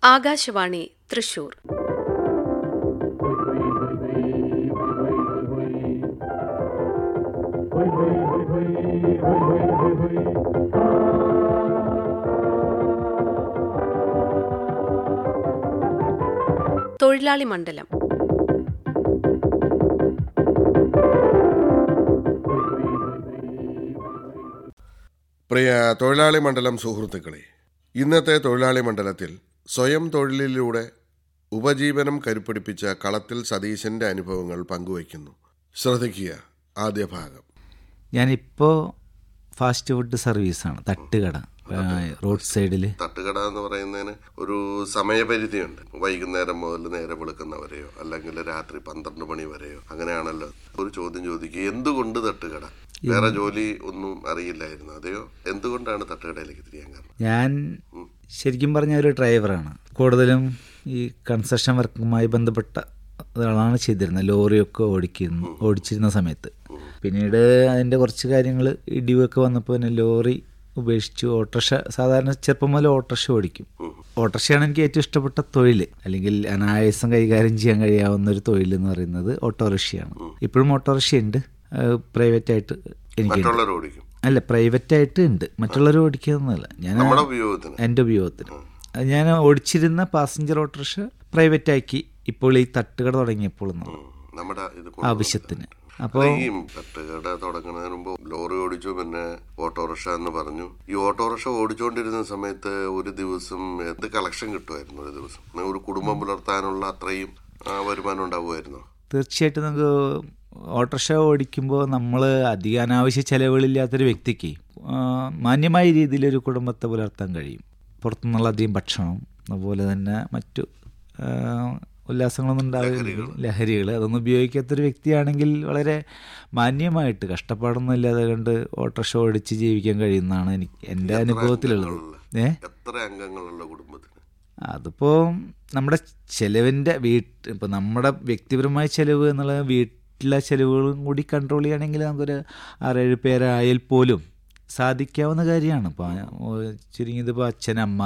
ആകാശവാണി തൃശൂർ തൊഴിലാളി മണ്ഡലം പ്രിയ തൊഴിലാളി മണ്ഡലം സുഹൃത്തുക്കളെ ഇന്നത്തെ തൊഴിലാളി മണ്ഡലത്തിൽ സ്വയം തൊഴിലിലൂടെ ഉപജീവനം കരുപ്പിടിപ്പിച്ച കളത്തിൽ സതീശന്റെ അനുഭവങ്ങൾ പങ്കുവയ്ക്കുന്നു ശ്രദ്ധിക്കുക ആദ്യ ഭാഗം ഞാനിപ്പോൾ ഫാസ്റ്റ് ഫുഡ് സർവീസാണ് തട്ടുകട ആ, റോഡ് സൈഡിൽ തട്ടുകട എന്ന് പറയുന്നതിന് ഒരു സമയപരിധിയുണ്ട് വൈകുന്നേരം മുതൽ നേരെ വെളുക്കുന്നവരെയോ അല്ലെങ്കിൽ രാത്രി പന്ത്രണ്ട് മണി വരെയോ അങ്ങനെയാണല്ലോ ഒരു ചോദ്യം ചോദിക്കുക എന്തുകൊണ്ട് തട്ടുകട വേറെ ജോലി ഒന്നും അറിയില്ലായിരുന്നു അതെയോ എന്തുകൊണ്ടാണ് തട്ടുകടയിലേക്ക് തിരിയാൻ കാരണം ഞാൻ ശരിക്കും പറഞ്ഞ ഒരു ഡ്രൈവറാണ് കൂടുതലും ഈ കൺസ്ട്രക്ഷൻ വർക്കുമായി ബന്ധപ്പെട്ട ആളാണ് ചെയ്തിരുന്നത് ലോറിയൊക്കെ ഓടിക്കുന്നു ഓടിച്ചിരുന്ന സമയത്ത് പിന്നീട് അതിൻ്റെ കുറച്ച് കാര്യങ്ങൾ ഇടിവൊക്കെ വന്നപ്പോൾ പിന്നെ ലോറി ഉപേക്ഷിച്ചു ഓട്ടോറിക്ഷ സാധാരണ ചെറുപ്പം മുതൽ ഓട്ടോറിക്ഷ ഓടിക്കും ഓട്ടോറിക്ഷയാണ് എനിക്ക് ഏറ്റവും ഇഷ്ടപ്പെട്ട തൊഴിൽ അല്ലെങ്കിൽ അനായാസം കൈകാര്യം ചെയ്യാൻ കഴിയാവുന്ന ഒരു തൊഴിൽ എന്ന് പറയുന്നത് ഓട്ടോറിക്ഷയാണ് ഇപ്പോഴും ഓട്ടോറിക്ഷ ഉണ്ട് പ്രൈവറ്റ് ആയിട്ട് എനിക്ക് മറ്റുള്ളവർ ഓടിക്കും അല്ല പ്രൈവറ്റ് ആയിട്ട് ഉണ്ട് മറ്റുള്ളവർ ഓടിക്കുന്നതല്ല ഞാൻ നമ്മുടെ ഉപയോഗത്തിന് എൻ്റെ ഉപയോഗത്തിന് അത് ഞാൻ ഓടിച്ചിരുന്ന പാസഞ്ചർ ഓട്ടോറിക്ഷ പ്രൈവറ്റ് ആക്കി ഇപ്പോൾ ഈ തട്ടുകട തുടങ്ങിയപ്പോൾ എന്നുള്ളത്. ഉം. നമ്മുടെ ഇത് ആവശ്യത്തിന് അപ്പോൾ ഈ തട്ടുകട തുടങ്ങുന്നതിന് മുമ്പ് ലോറി ഓടിച്ചു പിന്നെ ഓട്ടോറിക്ഷ എന്ന് പറഞ്ഞു ഈ ഓട്ടോറിക്ഷ ഓടിച്ചുകൊണ്ടിരുന്ന സമയത്ത് ഒരു ദിവസം എന്ത് കളക്ഷൻ കിട്ടുമായിരുന്നു ഒരു ദിവസം ഒരു കുടുംബം പുലർത്താനുള്ള അത്രയും ആ, വരുമാനം ഉണ്ടാവുമായിരുന്നു തീർച്ചയായിട്ടും നമുക്ക് ഓട്ടോറിക്ഷ ഓടിക്കുമ്പോൾ നമ്മൾ അധികം അനാവശ്യ ചെലവുകളില്ലാത്തൊരു വ്യക്തിക്ക് ആ, മാന്യമായ രീതിയിൽ ഒരു കുടുംബത്തെ പുലർത്താൻ കഴിയും പുറത്തുനിന്നുള്ള അധികം ഭക്ഷണം അതുപോലെ തന്നെ മറ്റു ആ, ഉല്ലാസങ്ങളൊന്നും ഉണ്ടാവില്ല ലഹരികൾ അതൊന്നും ഉപയോഗിക്കാത്തൊരു വ്യക്തിയാണെങ്കിൽ വളരെ മാന്യമായിട്ട് കഷ്ടപ്പാടൊന്നും ഇല്ലാതെ കണ്ട് ഓട്ടോറിക്ഷ ഓടിച്ച് ജീവിക്കാൻ കഴിയുന്നതാണ് എനിക്ക് എൻ്റെ അനുഭവത്തിലുള്ളത് ഏ എത്ര അംഗങ്ങളുള്ള കുടുംബത്തിന് അതിപ്പോൾ നമ്മുടെ ചെലവിൻ്റെ വീട്ട് ഇപ്പോൾ നമ്മുടെ വ്യക്തിപരമായ ചെലവ് എന്നുള്ള വീട്ടിലെ ചെലവുകളും കൂടി കൺട്രോൾ ചെയ്യുകയാണെങ്കിൽ നമുക്കൊരു ആറേഴ് പേരായാൽ പോലും സാധിക്കാവുന്ന കാര്യമാണ് ഇപ്പോൾ ചുരുങ്ങിയത് ഇപ്പോൾ അച്ഛൻ അമ്മ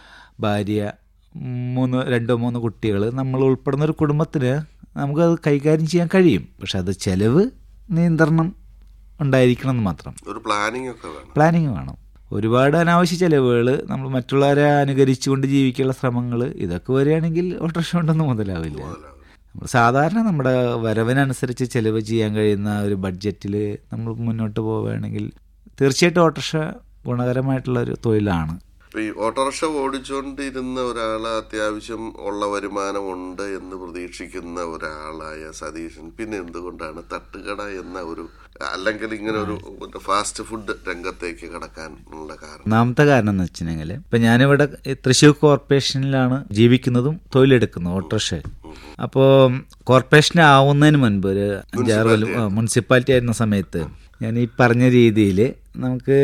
ഭാര്യ മൂന്ന് രണ്ടോ മൂന്നോ കുട്ടികൾ നമ്മൾ ഉൾപ്പെടുന്ന ഒരു കുടുംബത്തിന് നമുക്കത് കൈകാര്യം ചെയ്യാൻ കഴിയും പക്ഷെ അത് ചെലവ് നിയന്ത്രണം ഉണ്ടായിരിക്കണം എന്ന് മാത്രം ഒരു പ്ലാനിങ് ഒക്കെ വേണം പ്ലാനിങ് വേണം ഒരുപാട് അനാവശ്യ ചെലവുകൾ നമ്മൾ മറ്റുള്ളവരെ അനുകരിച്ചുകൊണ്ട് ജീവിക്കാനുള്ള ശ്രമങ്ങൾ ഇതൊക്കെ വരികയാണെങ്കിൽ ഓട്ടോറിക്ഷ കൊണ്ടൊന്നും മുതലാവില്ല നമ്മൾ സാധാരണ നമ്മുടെ വരവിനനുസരിച്ച് ചെലവ് ചെയ്യാൻ കഴിയുന്ന ഒരു ബഡ്ജറ്റിൽ നമ്മൾ മുന്നോട്ട് പോവുകയാണെങ്കിൽ തീർച്ചയായിട്ടും ഓട്ടോറിക്ഷ ഗുണകരമായിട്ടുള്ള ഒരു തൊഴിലാണ് ഇപ്പൊ ഈ ഓട്ടോറിക്ഷ ഓടിച്ചുകൊണ്ടിരുന്ന ഒരാൾ അത്യാവശ്യം ഉള്ള വരുമാനമുണ്ട് എന്ന് പ്രതീക്ഷിക്കുന്ന ഒരാളായ സതീശൻ പിന്നെ എന്തുകൊണ്ടാണ് തട്ടുകട എന്ന ഒരു അല്ലെങ്കിൽ ഇങ്ങനെ ഒരു ഫാസ്റ്റ് ഫുഡ് രംഗത്തേക്ക് കടക്കാനുള്ള കാരണം ഒന്നാമത്തെ കാരണം എന്ന് വെച്ചിട്ടുണ്ടെങ്കിൽ ഇപ്പം ഞാനിവിടെ ഈ തൃശ്ശൂർ കോർപ്പറേഷനിലാണ് ജീവിക്കുന്നതും തൊഴിലെടുക്കുന്നത് ഓട്ടോറിക്ഷ അപ്പോൾ കോർപ്പറേഷൻ ആവുന്നതിന് മുൻപ് ഒരു അഞ്ചാറ് കൊല്ലം ആ, മുനിസിപ്പാലിറ്റി ആയിരുന്ന സമയത്ത് ഞാൻ ഈ പറഞ്ഞ രീതിയിൽ നമുക്ക്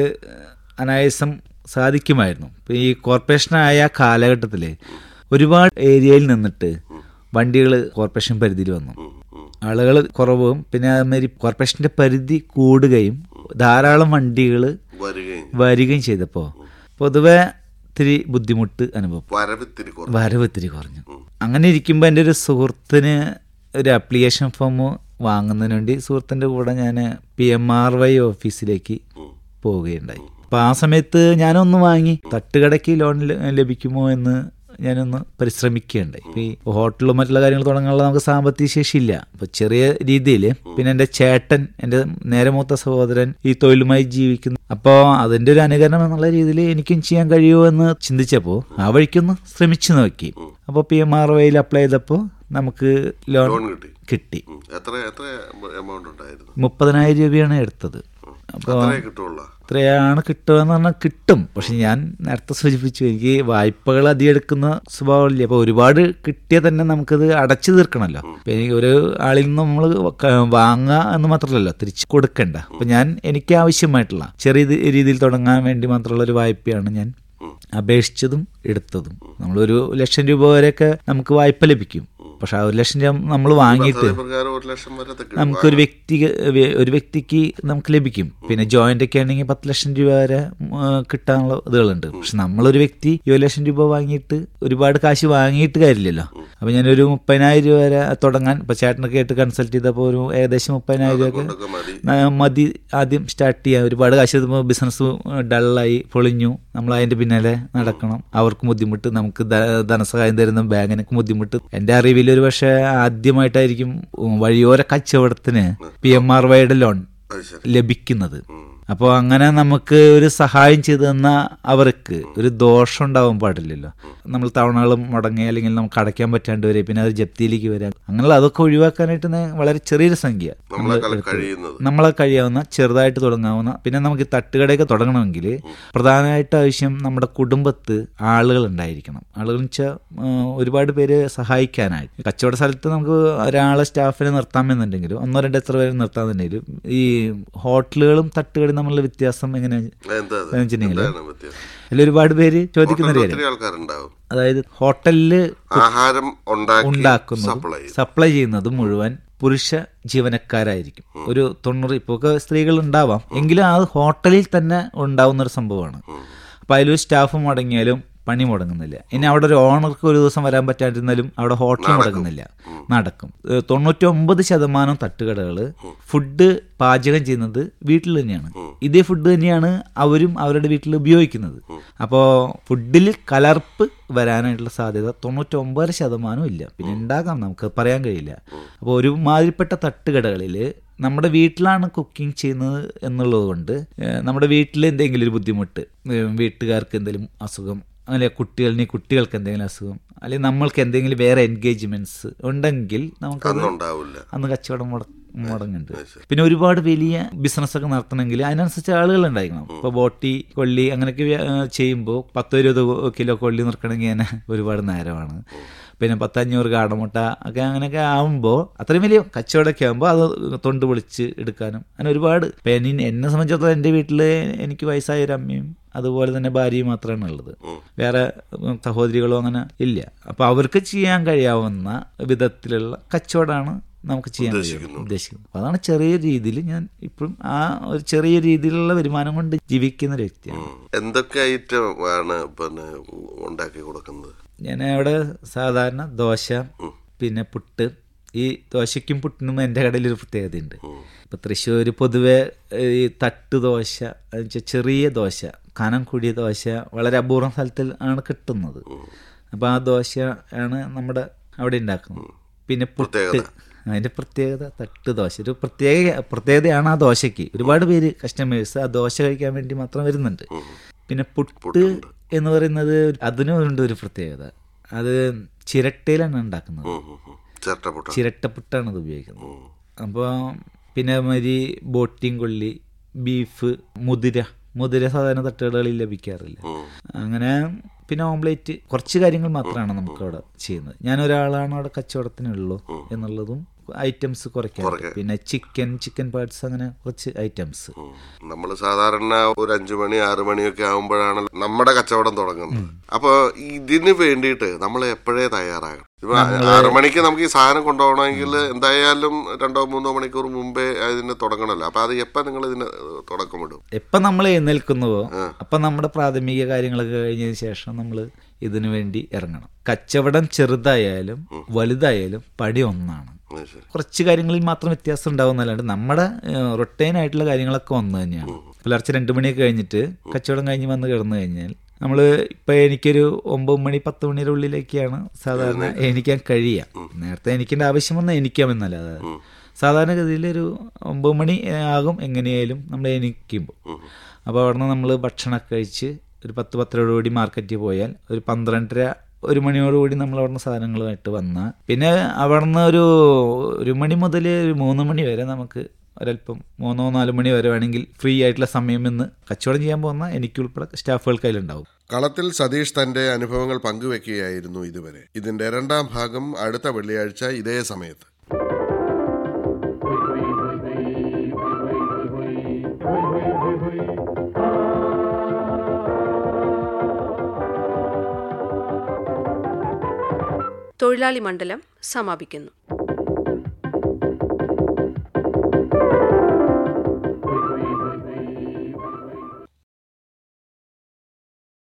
അനായാസം സാധിക്കുമായിരുന്നു ഇപ്പം ഈ കോർപ്പറേഷനായ കാലഘട്ടത്തിൽ ഒരുപാട് ഏരിയയിൽ നിന്നിട്ട് വണ്ടികൾ കോർപ്പറേഷൻ പരിധിയിൽ വന്നു ആളുകൾ കുറവും പിന്നെ അതുമാതിരി കോർപ്പറേഷൻ്റെ പരിധി കൂടുകയും ധാരാളം വണ്ടികൾ വരികയും വരികയും ചെയ്തപ്പോൾ പൊതുവെ ഇത്തിരി ബുദ്ധിമുട്ട് അനുഭവം വരവിത്തിരി കുറവ് വരവ് ഇത്തിരി കുറഞ്ഞു അങ്ങനെ ഇരിക്കുമ്പോൾ എൻ്റെ ഒരു സുഹൃത്തിന് ഒരു ആപ്ലിക്കേഷൻ ഫോം വാങ്ങുന്നതിന് വേണ്ടി സുഹൃത്തിൻ്റെ കൂടെ ഞാൻ പി എം ആർ വൈ ഓഫീസിലേക്ക് പോവുകയുണ്ടായി അപ്പോൾ ആ സമയത്ത് ഞാനൊന്ന് വാങ്ങി തട്ടുകടയ്ക്ക് ലോൺ ല- ലഭിക്കുമോ എന്ന് ഞാനൊന്ന് പരിശ്രമിക്കുകയുണ്ടായി ഇപ്പോൾ ഈ ഹോട്ടലും മറ്റുള്ള കാര്യങ്ങൾ തുടങ്ങാനുള്ള നമുക്ക് സാമ്പത്തിക ശേഷിയില്ല അപ്പോൾ ചെറിയ രീതിയിൽ പിന്നെ എൻ്റെ ചേട്ടൻ എൻ്റെ നേരെ മൂത്ത സഹോദരൻ ഈ തൊഴിലുമായി ജീവിക്കുന്നു അപ്പോൾ അതിൻ്റെ ഒരു അനുകരണം എന്നുള്ള രീതിയിൽ എനിക്കും ചെയ്യാൻ കഴിയുമോ എന്ന് ചിന്തിച്ചപ്പോൾ ആ വഴിക്കൊന്ന് ശ്രമിച്ചു നോക്കി അപ്പോൾ പി എം ആർ വൈയിൽ അപ്ലൈ ചെയ്തപ്പോൾ നമുക്ക് ലോൺ ലോൺ കിട്ടി കിട്ടി ഉം. എത്ര എത്ര എമൗണ്ട് ഉണ്ടായിരുന്നു മുപ്പതിനായിരം രൂപയാണ് എടുത്തത് അപ്പോൾ അത്രേ കിട്ടുള്ള എത്രയാണ് കിട്ടുക എന്ന് പറഞ്ഞാൽ കിട്ടും പക്ഷെ ഞാൻ നേരത്തെ സൂചിപ്പിച്ചു എനിക്ക് വായ്പകൾ അധികം എടുക്കുന്ന സ്വഭാവമില്ല അപ്പോൾ ഒരുപാട് കിട്ടിയാൽ തന്നെ നമുക്കത് അടച്ചു തീർക്കണമല്ലോ അപ്പൊ എനിക്ക് ഒരു ആളിൽ നിന്ന് നമ്മൾ വാങ്ങുക എന്ന് മാത്രമല്ലല്ലോ തിരിച്ചു കൊടുക്കണ്ട അപ്പൊ ഞാൻ എനിക്ക് ആവശ്യമായിട്ടുള്ള ചെറിയ ഇത് രീതിയിൽ തുടങ്ങാൻ വേണ്ടി മാത്രമുള്ള ഒരു വായ്പയാണ് ഞാൻ അപേക്ഷിച്ചതും എടുത്തതും നമ്മളൊരു ലക്ഷം രൂപ വരെയൊക്കെ നമുക്ക് വായ്പ ലഭിക്കും പക്ഷെ ആ ഒരു ലക്ഷം രൂപ നമ്മൾ വാങ്ങിയിട്ട് പദ്ധതി പ്രകാരം ഒരു ലക്ഷം വരെ ഒക്കെ കിട്ടും. നമുക്കൊരു വ്യക്തി ഒരു വ്യക്തിക്ക് നമുക്ക് ലഭിക്കും പിന്നെ ജോയിന്റ് ഒക്കെ ആണെങ്കിൽ പത്ത് ലക്ഷം രൂപ വരെ ഉം, ആ, കിട്ടാനുള്ള ഇതുകളുണ്ട് പക്ഷെ നമ്മളൊരു വ്യക്തി ഇരുപത് ലക്ഷം രൂപ വാങ്ങിയിട്ട് ഒരുപാട് കാശ് വാങ്ങിയിട്ട് കാര്യമില്ലല്ലോ അപ്പൊ ഞാനൊരു മുപ്പതിനായിരം രൂപ വരെ തുടങ്ങാൻ ഇപ്പൊ ചേട്ടനൊക്കെ ആയിട്ട് കൺസൾട്ട് ചെയ്തപ്പോൾ ഒരു ഏകദേശം മുപ്പതിനായിരം രൂപ കൊണ്ടൊക്കെ മതി ന- മതി ആദ്യം സ്റ്റാർട്ട് ചെയ്യാൻ ഒരുപാട് കാശ് എത്തുമ്പോൾ ബിസിനസ് ഡള്ളായി പൊളിഞ്ഞു നമ്മൾ അതിന്റെ പിന്നാലെ നടക്കണം അവർക്ക് ബുദ്ധിമുട്ട് നമുക്ക് ധ- ധനസഹായം തരുന്ന ബാങ്കിനൊക്കെ ബുദ്ധിമുട്ട് എന്റെ അറിവിൽ ഒരു പക്ഷേ ആദ്യമായിട്ടായിരിക്കും വഴിയോര കച്ചവടത്തിന് പി എം ആർ വൈയുടെ ലോൺ അത് ശരി ലഭിക്കുന്നത് അപ്പോൾ അങ്ങനെ നമുക്ക് ഒരു സഹായം ചെയ്തു തന്ന അവർക്ക് ഒരു ദോഷം ഉണ്ടാവാൻ പാടില്ലല്ലോ നമ്മൾ തവണകളും മുടങ്ങി അല്ലെങ്കിൽ നമുക്ക് അടയ്ക്കാൻ പറ്റാണ്ട് വരെ പിന്നെ അത് ജപ്തിയിലേക്ക് വരാം അങ്ങനെയുള്ള അതൊക്കെ ഒഴിവാക്കാനായിട്ട് ന- വളരെ ചെറിയൊരു സംഖ്യ നമ്മളെക്കാൾ കഴിയുന്നത് നമ്മളെ കഴിയാവുന്ന ചെറുതായിട്ട് തുടങ്ങാവുന്ന പിന്നെ നമുക്ക് ഈ തട്ടുകടയൊക്കെ തുടങ്ങണമെങ്കിൽ പ്രധാനമായിട്ട് ആവശ്യം നമ്മുടെ കുടുംബത്ത് ആളുകൾ ഉണ്ടായിരിക്കണം ആളുകൾ വെച്ചാൽ ഒരുപാട് പേര് സഹായിക്കാനായിട്ട് കച്ചവട സ്ഥലത്ത് നമുക്ക് ഒരാളെ സ്റ്റാഫിനെ നിർത്താമെന്നുണ്ടെങ്കിലും ഒന്നോ രണ്ടോ എത്ര പേര് നിർത്താമെന്നുണ്ടെങ്കിലും ഈ ഹോട്ടലുകളും തട്ടുകടയും തമ്മിലുള്ള വ്യത്യാസം എങ്ങനെയാ എന്താ അത്? വെച്ചിട്ടുണ്ടെങ്കിൽ എന്താണ് വ്യത്യാസം അതിൽ ഒരുപാട് പേര് ചോദിക്കുന്ന ഒരു കാര്യം ഒത്തിരി ആൾക്കാരുണ്ടാവും അതായത് ഹോട്ടലില് ആഹാരം ഉണ്ടാക്കി ഉണ്ടാക്കുന്നതും സപ്ലൈ ചെയ്യും. സപ്ലൈ ചെയ്യുന്നതും മുഴുവൻ പുരുഷ ജീവനക്കാരായിരിക്കും ഒരു തൊണ്ണൂറ് ഇപ്പോൾ സ്ത്രീകൾ ഉണ്ടാവാം എങ്കിലും അത് ഹോട്ടലിൽ തന്നെ ഉണ്ടാവുന്ന ഒരു സംഭവമാണ് അപ്പൊ അതിലൊരു സ്റ്റാഫ് മുടങ്ങിയാലും പണി മുടങ്ങുന്നില്ല ഇനി അവിടെ ഒരു ഓണർക്ക് ഒരു ദിവസം വരാൻ പറ്റാതിരുന്നാലും അവിടെ ഹോട്ടൽ മുടങ്ങുന്നില്ല നടക്കും ഏഹ് തൊണ്ണൂറ്റി ഒമ്പത് ശതമാനം തട്ടുകടകൾ ഫുഡ് പാചകം ചെയ്യുന്നത് വീട്ടിൽ തന്നെയാണ് ഇതേ ഫുഡ് തന്നെയാണ് അവരും അവരുടെ വീട്ടിൽ ഉപയോഗിക്കുന്നത് അപ്പോൾ ഫുഡിൽ കലർപ്പ് വരാനായിട്ടുള്ള സാധ്യത തൊണ്ണൂറ്റൊമ്പത് ശതമാനം ഇല്ല പിന്നെ ഉണ്ടാകാം നമുക്ക് പറയാൻ കഴിയില്ല അപ്പോൾ ഒരുമാതിരിപ്പെട്ട തട്ടുകടകളിൽ നമ്മുടെ വീട്ടിലാണ് കുക്കിംഗ് ചെയ്യുന്നത് എന്നുള്ളത് കൊണ്ട് ഏഹ് നമ്മുടെ വീട്ടിൽ എന്തെങ്കിലും ഒരു ബുദ്ധിമുട്ട് ഏഹ് വീട്ടുകാർക്ക് എന്തെങ്കിലും അസുഖം അല്ലെങ്കിൽ കുട്ടികളിന് കുട്ടികൾക്ക് എന്തെങ്കിലും അസുഖം അല്ലെങ്കിൽ നമ്മൾക്ക് എന്തെങ്കിലും വേറെ എൻഗേജ്മെന്റ്സ് ഉണ്ടെങ്കിൽ നമുക്കത് അന്നും ഉണ്ടാവില്ല അന്ന് കച്ചവടം മുട മുടങ്ങുന്നുണ്ട് പിന്നെ ഒരുപാട് വലിയ ബിസിനസ് ഒക്കെ നടത്തണമെങ്കിൽ അതിനനുസരിച്ച് ആളുകൾ ഉണ്ടായിരിക്കണം ഇപ്പൊ ബോട്ടി കൊള്ളി അങ്ങനെയൊക്കെ ചെയ്യുമ്പോൾ പത്തോ ഇരുപതോ കിലോ കൊള്ളി നിൽക്കണമെങ്കിൽ തന്നെ ഒരുപാട് നേരമാണ് പിന്നെ പത്തഞ്ഞൂറ് കാടമുട്ട ഒക്കെ അങ്ങനെയൊക്കെ ആകുമ്പോൾ അത്രയും വലിയ കച്ചവടമൊക്കെ ആകുമ്പോൾ അത് തൊണ്ട് പൊളിച്ച് എടുക്കാനും അങ്ങനെ ഒരുപാട് ഇപ്പം എന്നെ എന്നെ സംബന്ധിച്ചിടത്തോളം എൻ്റെ വീട്ടിൽ എനിക്ക് വയസ്സായ ഒരു അമ്മയും അതുപോലെ തന്നെ ഭാര്യയും മാത്രമാണ് ഉള്ളത് വേറെ ഉം, സഹോദരികളോ അങ്ങനെ ഇല്ല അപ്പൊ അവർക്ക് ചെയ്യാൻ കഴിയാവുന്ന വിധത്തിലുള്ള കച്ചവടമാണ് നമുക്ക് ചെയ്യാൻ കഴിയും ഉദ്ദേശിക്കുന്നത് അപ്പൊ അതാണ് ചെറിയ രീതിയിൽ ഞാൻ ഇപ്പോഴും ആ ഒരു ചെറിയ രീതിയിലുള്ള വരുമാനം കൊണ്ട് ജീവിക്കുന്ന ഒരു വ്യക്തിയാണ് ഉം. എന്തൊക്കെ ഐറ്റം ആണ് പിന്നെ ഉണ്ടാക്കി കൊടുക്കുന്നത് ഞാൻ അവിടെ സാധാരണ ദോശ പിന്നെ പുട്ട് ഈ ദോശയ്ക്കും പുട്ടിനും എൻ്റെ കടയിൽ ഒരു പ്രത്യേകതയുണ്ട് ഇപ്പൊ തൃശ്ശൂർ പൊതുവെ ഈ തട്ട് ദോശ എന്ന് വെച്ചാൽ ചെറിയ ദോശ കനം കൂടിയ ദോശ വളരെ അപൂർവം സ്ഥലത്തിൽ ആണ് കിട്ടുന്നത് അപ്പൊ ആ ദോശ ആണ് നമ്മുടെ അവിടെ ഉണ്ടാക്കുന്നത് പിന്നെ പുട്ട് അതിന്റെ പ്രത്യേകത തട്ട് ദോശ ഒരു പ്രത്യേക പ്രത്യേകതയാണ് ആ ദോശയ്ക്ക് ഒരുപാട് പേര് കസ്റ്റമേഴ്സ് ആ ദോശ കഴിക്കാൻ വേണ്ടി മാത്രം വരുന്നുണ്ട് പിന്നെ പുട്ട് എന്ന് പറയുന്നത് അതിനും ഉണ്ട് ഒരു പ്രത്യേകത അത് ചിരട്ടയിലാണ് ഉണ്ടാക്കുന്നത് ചിരട്ടപ്പുട്ട ചിരട്ടപ്പുട്ടാണ് അത് ഉപയോഗിക്കുന്നത് അപ്പോൾ പിന്നെ മാതിരി ബോട്ടിങ് കൊള്ളി ബീഫ് മുതിര മുതിര സാധാരണ തട്ടുകടകളിൽ ലഭിക്കാറില്ല അങ്ങനെ പിന്നെ ഓംലേറ്റ് കുറച്ച് കാര്യങ്ങൾ മാത്രമാണ് നമുക്ക് അവിടെ ചെയ്യുന്നത് ഞാൻ ഒരാളാണ് അവിടെ കച്ചവടത്തിനുള്ളൂ എന്നുള്ളതും ഐറ്റംസ് കുറയ്ക്കാൻ പിന്നെ ചിക്കൻ ചിക്കൻ പാർട്സ് അങ്ങനെ കുറച്ച് ഐറ്റംസ് നമ്മൾ സാധാരണ ഒരു അഞ്ചു മണി ആറു മണിയൊക്കെ ആകുമ്പോഴാണ് നമ്മുടെ കച്ചവടം തുടങ്ങുന്നത് അപ്പൊ ഇതിന് വേണ്ടിയിട്ട് നമ്മൾ എപ്പോഴേ തയ്യാറാകണം ഇപ്പൊ ആറു മണിക്ക് നമുക്ക് ഈ സാധനം കൊണ്ടുപോകണമെങ്കിൽ എന്തായാലും രണ്ടോ മൂന്നോ മണിക്കൂർ മുമ്പേ അതിന് തുടങ്ങണമല്ലോ അപ്പൊ അത് എപ്പോ നിങ്ങൾ ഇതിന് തുടക്കമിടും എപ്പം നമ്മൾ എഴുന്നേൽക്കുന്നുവോ അപ്പം നമ്മുടെ പ്രാഥമിക കാര്യങ്ങളൊക്കെ കഴിഞ്ഞതിന് ശേഷം നമ്മൾ ഇതിനു വേണ്ടി ഇറങ്ങണം കച്ചവടം ചെറുതായാലും വലുതായാലും പടി ഒന്നാണ് അത് ശരി കുറച്ച് കാര്യങ്ങളിൽ മാത്രം വ്യത്യാസം ഉണ്ടാവുന്നല്ലാണ്ട് നമ്മുടെ റൊട്ടൈൻ ആയിട്ടുള്ള കാര്യങ്ങളൊക്കെ ഒന്ന് തന്നെയാണ് പുലർച്ചെ രണ്ട് മണിയൊക്കെ കഴിഞ്ഞിട്ട് കച്ചവടം കഴിഞ്ഞ് വന്ന് കിടന്നു കഴിഞ്ഞാൽ നമ്മൾ ഇപ്പൊ എനിക്കൊരു ഒമ്പത് മണി പത്ത് മണിയുടെ ഉള്ളിലേക്കാണ് സാധാരണ എണിക്കാൻ കഴിയുക നേരത്തെ എനിക്കേണ്ട ആവശ്യം വന്നാൽ എനിക്കാമെന്നല്ല സാധാരണഗതിയിൽ ഒരു ഒമ്പത് മണി ആകും എങ്ങനെയായാലും നമ്മൾ എണിക്കുമ്പോൾ അപ്പോൾ അവിടുന്ന് നമ്മൾ ഭക്ഷണമൊക്കെ കഴിച്ച് ഒരു പത്ത് പത്തരയോടുകൂടി മാർക്കറ്റിൽ പോയാൽ ഒരു പന്ത്രണ്ടര ഒരു മണിയോടുകൂടി നമ്മൾ അവിടുന്ന് സാധനങ്ങളുമായിട്ട് വന്ന പിന്നെ അവിടുന്ന് ഒരു ഒരു മണി മുതൽ ഒരു മൂന്ന് മണി വരെ നമുക്ക് ഒരല്പം മൂന്നോ നാല് മണി വരെ വേണമെങ്കിൽ ഫ്രീ ആയിട്ടുള്ള സമയം എന്ന് കച്ചവടം ചെയ്യാൻ പോകുന്ന എനിക്കുൾപ്പെടെ സ്റ്റാഫുകൾക്ക് അതിലുണ്ടാവും കളത്തിൽ സതീഷ് തന്റെ അനുഭവങ്ങൾ പങ്കുവെക്കുകയായിരുന്നു ഇതുവരെ ഇതിന്റെ രണ്ടാം ഭാഗം അടുത്ത വെള്ളിയാഴ്ച ഇതേ സമയത്ത് തൊഴിലാളി മണ്ഡലം സമാപിക്കുന്നു